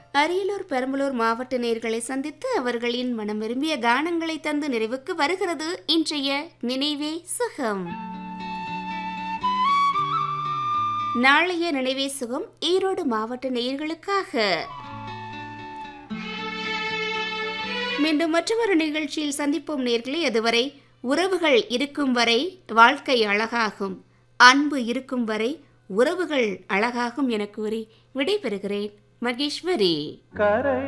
அரியலூர் பெரம்பலூர் மாவட்ட நேர்களை சந்தித்து அவர்களின் மனம் விரும்பிய கானங்களை தந்து நிறைவுக்கு வருகிறது இன்றைய நினைவே சுகம் நாளைய நினைவே சுகம் ஈரோடு மாவட்ட நேயர்களுக்காக மீண்டும் மற்றொரு நிகழ்ச்சியில் சந்திப்போம் நேர்களே அதுவரை உறவுகள் இருக்கும் வரை வாழ்க்கை அழகாகும் அன்பு இருக்கும் வரை உறவுகள் அழகாகும் என கூறி விடைபெறுகிறேன் மகேஸ்வரி கரை